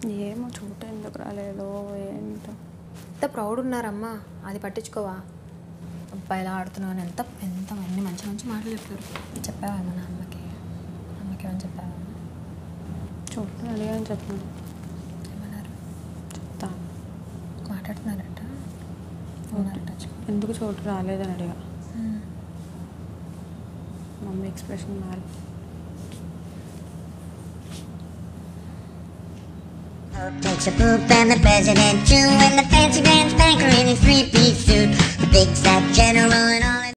ఏమో చూట ఎందుకు రాలేదో ఏంటో ఎంత ప్రౌడ్ ఉన్నారమ్మా అది పట్టించుకోవా అబ్బాయి ఇలా ఆడుతున్నాను ఎంత ఎంత అన్ని మంచి మంచి మాటలు చెప్పారు చెప్పావా మన అమ్మకి అమ్మకి ఏమని చెప్పావా చూట అడిగాని చెప్పాను ఏమన్నారు చెప్తాను మాట్లాడుతున్నారట ఉన్నారట ఎందుకు చోటు రాలేదని అడిగా మమ్మీ ఎక్స్ప్రెషన్ మారి Takes a poop and the president too, and the fancy pants banker in his three-piece suit, the big fat general and all.